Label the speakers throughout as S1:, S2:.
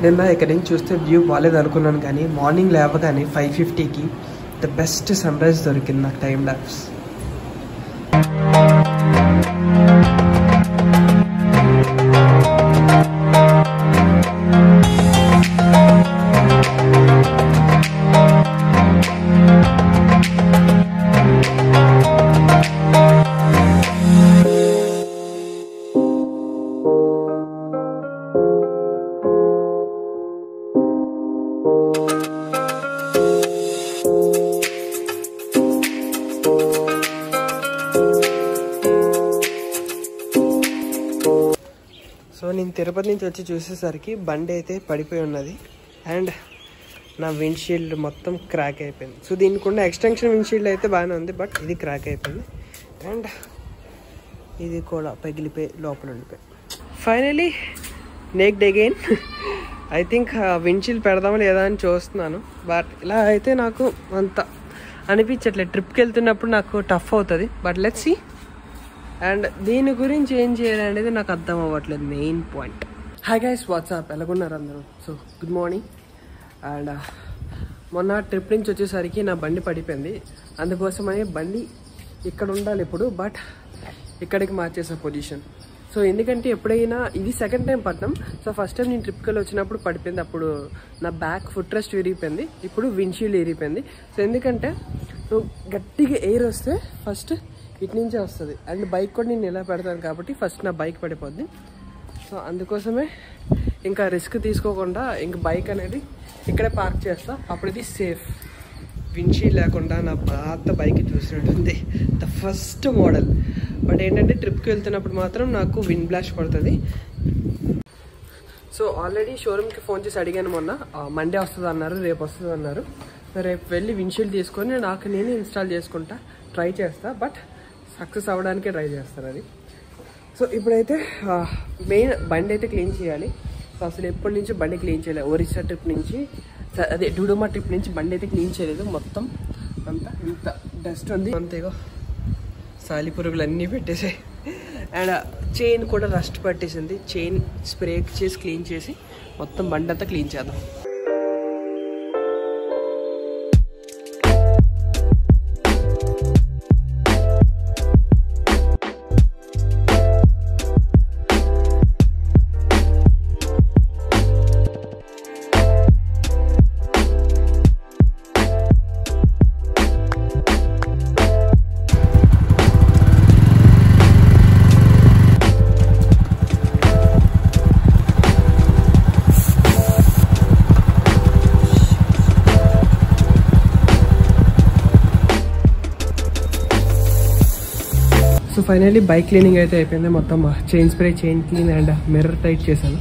S1: నిన్న ఇక్కడ నుంచి చూస్తే వ్యూ బాగాలేదు అనుకున్నాను కానీ మార్నింగ్ లేవగానే ఫైవ్ ఫిఫ్టీకి ద బెస్ట్ సన్ రైజ్ దొరికింది నాకు టైం ల్యాబ్స్ సో నేను తిరుపతి నుంచి వచ్చి చూసేసరికి బండి అయితే పడిపోయి ఉన్నది అండ్ నా విండ్షీల్డ్ మొత్తం క్రాక్ అయిపోయింది సో దీనికి ఉన్న ఎక్స్టెన్షన్ విండ్షీల్డ్ అయితే బాగానే ఉంది బట్ ఇది క్రాక్ అయిపోయింది అండ్ ఇది కూడా పగిలిపోయి లోపల ఉండిపోయి finally naked again I think windshield పెడదామా లేదా అని చూస్తున్నాను బట్ ఇలా అయితే నాకు అంత అనిపించట్లేదు ట్రిప్కి వెళ్తున్నప్పుడు నాకు టఫ్ అవుతుంది బట్ లెట్ సి అండ్ దీని గురించి ఏం చేయాలి అనేది నాకు అర్థం అవ్వట్లేదు main point hi guys what's up ఎలాగున్నారు అందరూ సో గుడ్ మార్నింగ్ అండ్ మొన్న ట్రిప్ నుంచి వచ్చేసరికి నా బండి పడిపోయింది అందుకోసమని బండి ఇక్కడ ఉండాలి ఇప్పుడు బట్ ఇక్కడికి మార్చేసా పొజిషన్ సో ఎందుకంటే ఎప్పుడైనా ఇది సెకండ్ టైం పట్టాం సో ఫస్ట్ టైం నేను ట్రిప్కి వెళ్ళి వచ్చినప్పుడు పడిపోయింది అప్పుడు నా బ్యాక్ ఫుట్ రెస్ట్ విరిగిపోయింది ఇప్పుడు విండ్షీల్డ్ విరిగిపోయింది సో ఎందుకంటే నువ్వు గట్టిగా ఎయిర్ వస్తే ఫస్ట్ ఇటు నుంచే వస్తుంది అండ్ బైక్ కూడా నేను ఇలా పెడతాను కాబట్టి ఫస్ట్ నా బైక్ పడిపోద్ది సో అందుకోసమే ఇంకా రిస్క్ తీసుకోకుండా ఇంక బైక్ అనేది ఇక్కడే పార్క్ చేస్తా అప్పుడు ఇది సేఫ్ వించీ లేకుండా నా పాత బైక్ చూసినట్టుంది ద ఫస్ట్ మోడల్ బట్ ఏంటంటే ట్రిప్కి వెళ్తున్నప్పుడు మాత్రం నాకు విండ్ బ్లాష్ పడుతుంది సో ఆల్రెడీ షోరూమ్కి ఫోన్ చేసి అడిగాను మొన్న మండే వస్తుంది అన్నారు రేపు వస్తుంది అన్నారు రేపు వెళ్ళి విండ్షీల్డ్ తీసుకొని నాకు నేను ఇన్స్టాల్ చేసుకుంటా ట్రై చేస్తా బట్ సక్సెస్ అవ్వడానికే ట్రై చేస్తారు అది సో ఇప్పుడైతే మెయిన్ బండి అయితే క్లీన్ చేయాలి సో అసలు ఎప్పటి నుంచి బండి క్లీన్ చేయలేదు ఒరిస్సా ట్రిప్ నుంచి స- అదే డూడోమా ట్రిప్ నుంచి బండి అయితే క్లీన్ చేయలేదు మొత్తం అంతా ఇంత డస్ట్ ఉంది అంతేగో సాలి పురుగులు అన్నీ పెట్టేసాయి అండ్ చైన్ కూడా రస్ట్ పట్టేసింది చైన్ స్ప్రే చేసి క్లీన్ చేసి మొత్తం బండి అంతా క్లీన్ చేద్దాం సో ఫైనల్లీ బైక్ క్లీనింగ్ అయితే అయిపోయింది మొత్తం chain spray chain clean and mirror tight చేశాను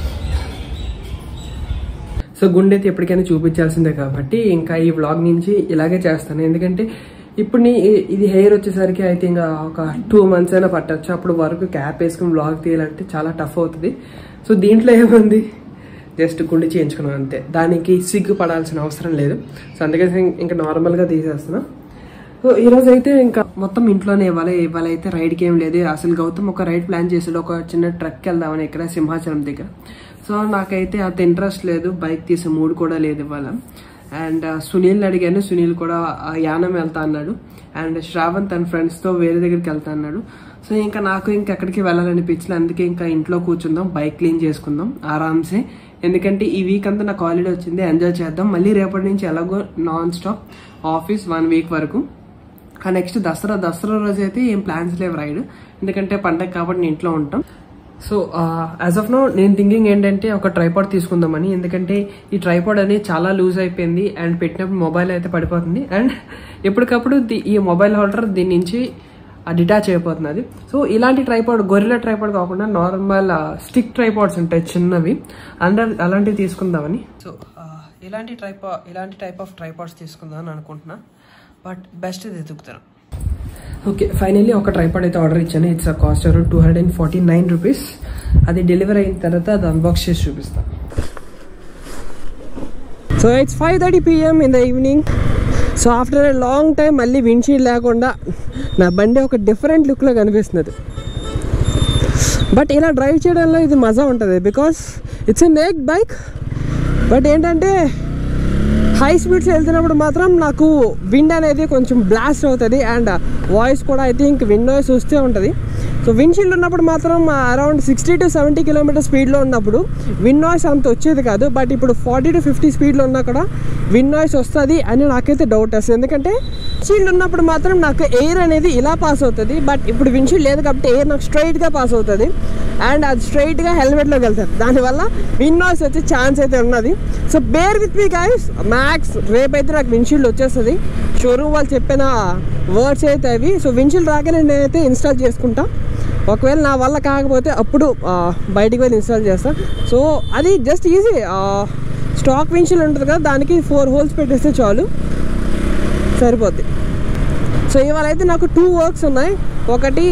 S1: సో గుండె అయితే ఎప్పటికైనా చూపించాల్సిందే కాబట్టి ఇంకా ఈ వ్లాగ్ నుంచి ఇలాగే చేస్తాను ఎందుకంటే ఇప్పుడు నీ ఇది హెయిర్ వచ్చేసరికి అయితే ఇంకా ఒక టూ మంత్స్ అయినా పట్టచ్చు అప్పుడు వరకు క్యాప్ వేసుకుని వ్లాగ్ తీయాలంటే చాలా టఫ్ అవుతుంది సో దీంట్లో ఏముంది జస్ట్ గుండె చేయించుకున్నాను అంతే దానికి సిగ్గు పడాల్సిన అవసరం లేదు సో అందుకని ఇంకా నార్మల్గా తీసేస్తున్నాను సో ఈరోజు అయితే ఇంకా మొత్తం ఇంట్లోనే ఇవ్వాలి ఇవాళ అయితే రైడ్కి ఏం లేదు అసలు గౌతమ్ ఒక రైడ్ ప్లాన్ చేసాడు ఒక చిన్న ట్రక్కి వెళ్దామని ఇక్కడ సింహాచలం దగ్గర సో నాకైతే అంత ఇంట్రెస్ట్ లేదు బైక్ తీసే మూడు కూడా లేదు ఇవాళ అండ్ సునీల్ని అడిగాను సునీల్ కూడా ఆ, యానం వెళ్తా అన్నాడు అండ్ శ్రావణ్ తన ఫ్రెండ్స్తో వేరే దగ్గరికి వెళ్తా అన్నాడు సో ఇంకా నాకు ఇంకా ఎక్కడికి వెళ్ళాలనిపించలే అందుకే ఇంకా ఇంట్లో కూర్చుందాం బైక్ క్లీన్ చేసుకుందాం ఆరామ్సే ఎందుకంటే ఈ వీక్ అంతా నాకు హాలిడే వచ్చింది ఎంజాయ్ చేద్దాం మళ్ళీ రేపటి నుంచి ఎలాగో non stop office one week వరకు ఆ నెక్స్ట్ దసరా దసరా రోజు అయితే ఏం ప్లాన్స్ లేవు రైడ్ ఎందుకంటే పండగ కాబట్టి నేను ఇంట్లో ఉంటాం సో యాజ్ ఆఫ్ నో నేను థింకింగ్ ఏంటంటే ఒక ట్రైపాడ్ తీసుకుందామని ఎందుకంటే ఈ ట్రైపాడ్ అనేది చాలా లూజ్ అయిపోయింది అండ్ పెట్టినప్పుడు మొబైల్ అయితే పడిపోతుంది అండ్ ఎప్పటికప్పుడు ది- ఈ మొబైల్ హోల్డర్ దీని నుంచి డిటాచ్ అయిపోతున్నది సో ఇలాంటి ట్రైపాడ్ గొరిలా ట్రైపాడ్ కాకుండా నార్మల్ స్టిక్ ట్రైపాడ్స్ ఉంటాయి చిన్నవి అందరు అలాంటివి తీసుకుందామని సో ఇలాంటి ట్రైపా ఇలాంటి టైప్ ఆఫ్ ట్రైపాడ్స్ తీసుకుందామని అనుకుంటున్నా బట్ బెస్ట్ ఇది ఎదుగుతాను ఓకే ఫైనల్లీ ఒక ట్రైపాడ్ అయితే ఆర్డర్ ఇచ్చాను it's a cost around two hundred and forty nine rupees అది డెలివరీ అయిన తర్వాత అది అన్బాక్స్ చేసి చూపిస్తాను so it's five thirty PM in the evening so after a long time మళ్ళీ విండ్షీల్డ్ లేకుండా నా బండి ఒక డిఫరెంట్ లుక్లో కనిపిస్తున్నది బట్ ఇలా డ్రైవ్ చేయడంలో ఇది మజా ఉంటుంది because it's a naked bike but ఏంటంటే హై స్పీడ్స్ వెళ్తున్నప్పుడు మాత్రం నాకు విండ్ అనేది కొంచెం బ్లాస్ట్ అవుతుంది అండ్ వాయిస్ కూడా ఐ థింక్ విండ్ వాయిస్ వస్తే ఉంటుంది సో విండ్ షీల్డ్ ఉన్నప్పుడు మాత్రం around sixty to seventy kilometre స్పీడ్లో ఉన్నప్పుడు విండ్ నాయిస్ అంత వచ్చేది కాదు బట్ ఇప్పుడు ఫార్టీ టు ఫిఫ్టీ స్పీడ్లో ఉన్నా కూడా విండ్ నాయిస్ వస్తుంది అని నాకైతే డౌట్ వస్తుంది ఎందుకంటే షీల్డ్ ఉన్నప్పుడు మాత్రం నాకు ఎయిర్ అనేది ఇలా పాస్ అవుతుంది బట్ ఇప్పుడు విండ్షీల్డ్ లేదు కాబట్టి ఎయిర్ నాకు స్ట్రైట్గా పాస్ అవుతుంది అండ్ అది స్ట్రైట్గా హెల్మెట్లోకి వెళ్తుంది దానివల్ల విన్ నాయిస్ వచ్చే ఛాన్స్ అయితే ఉన్నది so bear with me guys max రేపైతే నాకు విన్షీల్డ్ వచ్చేస్తుంది షోరూమ్ వాళ్ళు చెప్పిన వర్డ్స్ అయితే అవి సో విన్షీల్డ్ రాగానే నేనైతే ఇన్స్టాల్ చేసుకుంటా ఒకవేళ నా వల్ల కాకపోతే అప్పుడు ఆ, బయటికి వెళ్ళి ఇన్స్టాల్ చేస్తా సో అది జస్ట్ ఈజీ స్టాక్ విన్షీల్డ్ ఉంటుంది కదా దానికి ఫోర్ హోల్స్ పెట్టేస్తే చాలు సరిపోద్ది సో ఇవాళ అయితే నాకు టూ వర్క్స్ ఉన్నాయి ఒకటి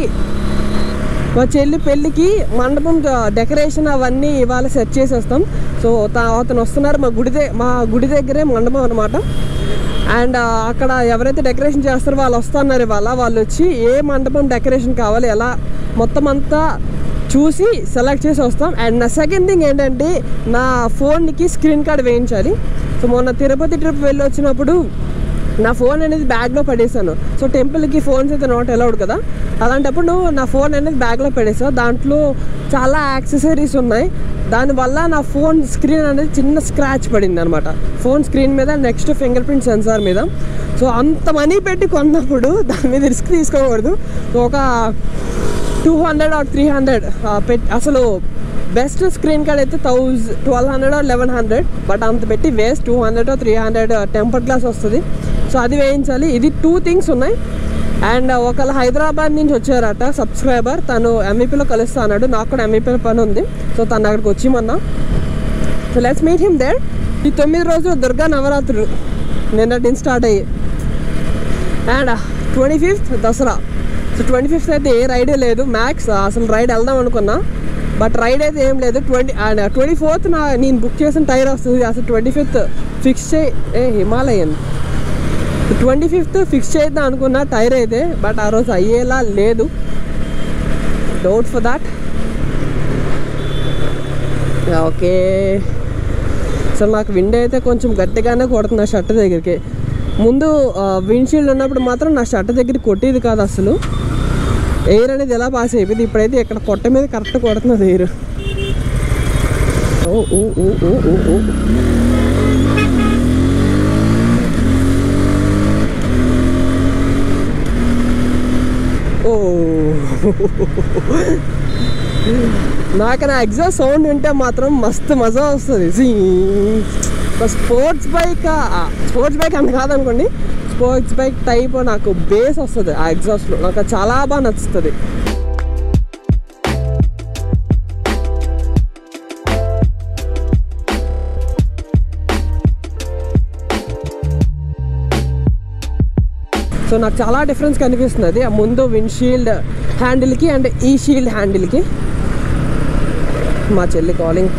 S1: మా చెల్లి పెళ్ళికి మండపం డెకరేషన్ అవన్నీ ఇవాళ సెట్ చేసి వస్తాం సో తా- అతను వస్తున్నారు మా గుడి ద- మా గుడి దగ్గరే మండపం అనమాట అండ్ అక్కడ ఎవరైతే డెకరేషన్ చేస్తారో వాళ్ళు వస్తున్నారు ఇవాళ వాళ్ళు వచ్చి ఏ మండపం డెకరేషన్ కావాలి ఎలా మొత్తం అంతా చూసి సెలెక్ట్ చేసి వస్తాం అండ్ నా సెకండ్ థింగ్ ఏంటంటే నా ఫోన్కి స్క్రీన్ కార్డ్ వేయించాలి సో మొన్న తిరుపతి ట్రిప్ వెళ్ళి వచ్చినప్పుడు నా ఫోన్ అనేది బ్యాగ్లో పడేసాను సో టెంపుల్కి ఫోన్స్ అయితే నాట్ అలౌడ్ కదా అలాంటప్పుడు నా ఫోన్ అనేది బ్యాగ్లో పడేసాను దాంట్లో చాలా యాక్సెసరీస్ ఉన్నాయి దానివల్ల నా ఫోన్ స్క్రీన్ అనేది చిన్న స్క్రాచ్ పడింది అనమాట ఫోన్ స్క్రీన్ మీద నెక్స్ట్ ఫింగర్ ప్రింట్ సెన్సార్ మీద సో అంత మనీ పెట్టి కొన్నప్పుడు దాని మీద రిస్క్ తీసుకోకూడదు సో ఒక two hundred or three hundred పెట్టి అసలు బెస్ట్ స్క్రీన్ కార్డ్ అయితే thousand twelve hundred or eleven hundred but అంత పెట్టి waste two hundred three hundred temper glass వస్తుంది సో అది వేయించాలి ఇది టూ థింగ్స్ ఉన్నాయి అండ్ ఒకళ్ళు హైదరాబాద్ నుంచి వచ్చారట సబ్స్క్రైబర్ తను ఎంఈపీలో కలుస్తా అన్నాడు నాకు కూడా ఎంఈపీలో పని ఉంది సో తను అక్కడికి వచ్చి మొన్న so let's meet him there ఈ తొమ్మిది రోజులు దుర్గా నవరాత్రులు నిన్నటి నుంచి స్టార్ట్ అయ్యి and twenty fifth Dasara so twenty fifth అయితే ఏ రైడే లేదు మ్యాక్స్ అసలు రైడ్ వెళ్దాం అనుకున్నా బట్ రైడ్ అయితే ఏం లేదు ట్వంటీ అండ్ ట్వంటీ ఫోర్త్ నా నేను బుక్ చేసిన టైర్ వస్తుంది అసలు ట్వంటీ ఫిఫ్త్ ఫిక్స్ చేయి ఏ హిమాలయన్ ట్వంటీ ఫిఫ్త్ ఫిక్స్ చేద్దాం అనుకున్న టైర్ అయితే బట్ ఆ రోజు అయ్యేలా లేదు doubt for that okay so నాకు విండ్ అయితే కొంచెం గట్టిగానే కొడుతుంది నా షర్ట్ దగ్గరికి ముందు విండ్షీల్డ్ ఉన్నప్పుడు మాత్రం నా షర్ట్ దగ్గరికి కొట్టేది కాదు అసలు ఎయిర్ అనేది ఎలా పాస్ అయిపోయింది ఇప్పుడైతే ఇక్కడ పొట్ట మీద కరెక్ట్ కొడుతున్నది ఎయిర్ ఓ ఓ ఓ ఓ ఓ ఓ ఓ నాకు నా ఎగ్జాస్ట్ సౌండ్ వింటే మాత్రం మస్తు మజా వస్తుంది స్పోర్ట్స్ బైక్ స్పోర్ట్స్ బైక్ అని కాదనుకోండి స్పోర్ట్స్ బైక్ టైప్ నాకు బేస్ వస్తుంది ఆ ఎగ్జాస్ట్లో నాకు అది చాలా బాగా నచ్చుతుంది సో నాకు చాలా డిఫరెన్స్ కనిపిస్తుంది ఆ ముందు విండ్షీల్డ్ హ్యాండిల్కి అండ్ ఈ షీల్డ్ హ్యాండిల్కి మా చెల్లి కాలింగ్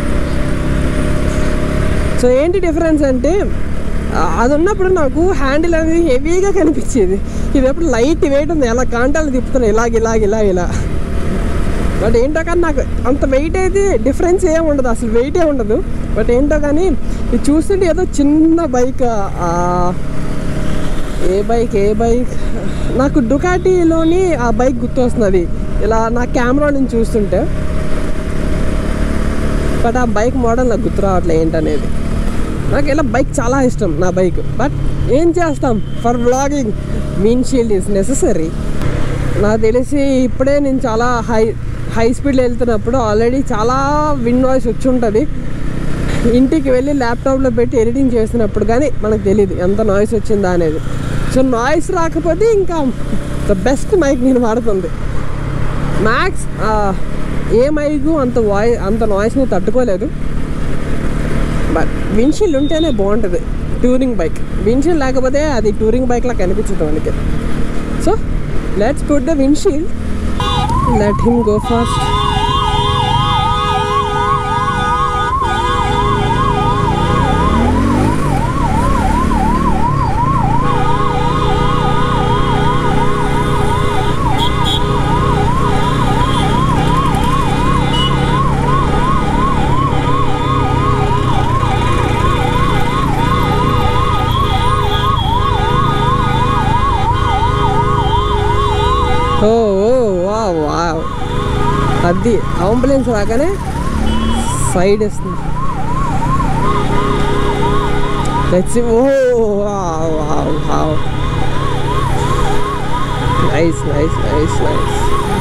S1: సో ఏంటి డిఫరెన్స్ అంటే ఆ, అది ఉన్నప్పుడు నాకు హ్యాండిల్ అనేది హెవీగా కనిపించేది ఇది ఎప్పుడు లైట్ వెయిట్ ఉంది ఎలా కాంటాలు తిప్పుతున్నాయి ఇలాగ ఇలాగ ఇలా ఇలా బట్ ఏంటో కానీ నాకు అంత వెయిట్ అయితే డిఫరెన్స్ ఏం ఉండదు అసలు వెయిటే ఉండదు బట్ ఏంటో కానీ ఇది చూస్తుంటే ఏదో చిన్న బైక్ ఏ బైక్ ఏ బైక్ నాకు డుకాటీలోని ఆ బైక్ గుర్తొస్తున్నది ఇలా నా కెమెరా నుంచి చూస్తుంటే బట్ ఆ బైక్ మోడల్ నాకు గుర్తు రావట్లేదు ఏంటనేది నాకు ఇలా బైక్ చాలా ఇష్టం నా బైక్ బట్ ఏం చేస్తాం for vlogging mean shield is necessary నాకు తెలిసి ఇప్పుడే నేను చాలా హై హై స్పీడ్లో వెళ్తున్నప్పుడు ఆల్రెడీ చాలా విండ్ వాయిస్ వచ్చి ఉంటుంది ఇంటికి వెళ్ళి ల్యాప్టాప్లో పెట్టి ఎడిటింగ్ చేసినప్పుడు కానీ మనకు తెలియదు ఎంత నాయిస్ వచ్చిందా అనేది సో నాయిస్ రాకపోతే ఇంకా ద బెస్ట్ మైక్ నేను వాడుతుంది మ్యాక్స్ ఏ మైకు అంత వాయి అంత నాయిస్ని తట్టుకోలేదు బట్ విన్షీల్డ్ ఉంటేనే బాగుంటుంది టూరింగ్ బైక్ విన్షీల్డ్ లేకపోతే అది టూరింగ్ బైక్లా కనిపించదు మనకి so let's put the windshield let him go fast అది అంబులెన్స్ రాగానే సైడ్ ఇస్తుంది Let's see. Oh, wow, wow, wow. Nice, nice, nice, nice.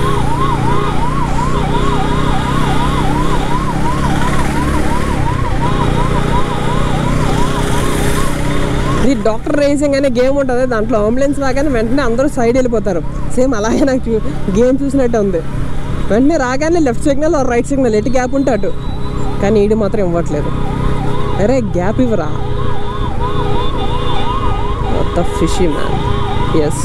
S1: ఇది డాక్టర్ రేసింగ్ అనే గేమ్ ఉంటుంది దాంట్లో అంబులెన్స్ రాగానే వెంటనే అందరూ సైడ్ వెళ్ళిపోతారు సేమ్ అలాగే నాకు గేమ్ చూసినట్టు ఉంది వెంటనే రాగానే లెఫ్ట్ సిగ్నల్ రైట్ సిగ్నల్ ఎటు గ్యాప్ ఉంటే అటు కానీ ఈడు మాత్రం ఇవ్వట్లేదు అరే గ్యాప్ ఇవ్వరా the fishy man yes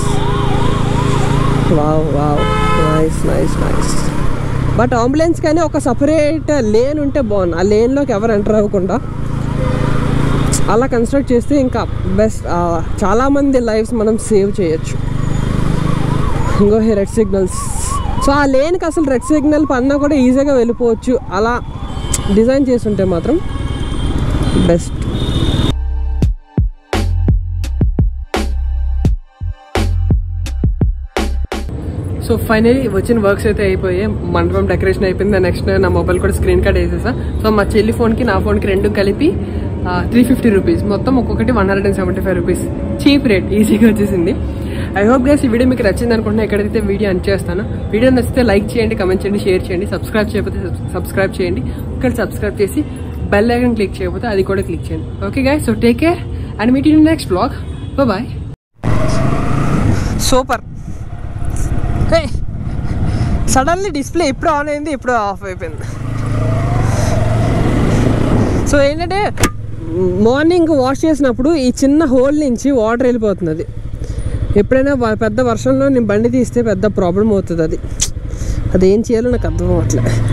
S1: wow wow nice nice nice but ambulance కానీ ఒక సపరేట్ లేన్ ఉంటే బాగుంది ఆ లేన్లోకి ఎవరు ఎంటర్ అవ్వకుండా అలా కన్స్ట్రక్ట్ చేస్తే ఇంకా బెస్ట్ చాలామంది లైఫ్స్ మనం సేవ్ చేయొచ్చు ఇంకో రెడ్ సిగ్నల్స్ సో ఆ లేన్కి అసలు రెడ్ సిగ్నల్ పన్నా కూడా ఈజీగా వెళ్ళిపోవచ్చు అలా డిజైన్ చేస్తుంటే మాత్రం బెస్ట్ సో ఫైనలీ వచ్చిన వర్క్స్ అయితే అయిపోయాయి మండపం డెకరేషన్ అయిపోయింది నెక్స్ట్ నా మొబైల్ కూడా స్క్రీన్ కార్డ్ వేసేసా సో మా చెల్లి ఫోన్కి నా ఫోన్కి రెండు కలిపి త్రీ ఫిఫ్టీ రూపీస్ మొత్తం ఒక్కొక్కటి one hundred and seventy five rupees cheap rate ఈజీగా వచ్చేసింది ఐ హోప్ గైస్ ఈ వీడియో మీకు నచ్చింది అనుకుంటున్నా ఎక్కడైతే వీడియో అన్ చేస్తాను వీడియో నచ్చితే లైక్ చేయండి కమెంట్ చేయండి షేర్ చేయండి సబ్స్క్రైబ్ చేయకపోతే సబ్స్క్రైబ్ చేయండి ఇక్కడ సబ్స్క్రైబ్ చేసి బెల్ ఐకన్ క్లిక్ చేయకపోతే అది కూడా క్లిక్ చేయండి okay guys so take care and meet in next blog bye super hey suddenly display ఇప్పుడు ఆన్ అయింది ఇప్పుడు ఆఫ్ అయిపోయింది సో ఏంటంటే మార్నింగ్ వాష్ చేసినప్పుడు ఈ చిన్న హోల్ నుంచి వాటర్ వెళ్ళిపోతుంది అది ఎప్పుడైనా వ- పెద్ద వర్షంలో నేను బండి తీస్తే పెద్ద ప్రాబ్లం అవుతుంది అది అదేం చేయాలో నాకు అర్థం అవ్వట్లే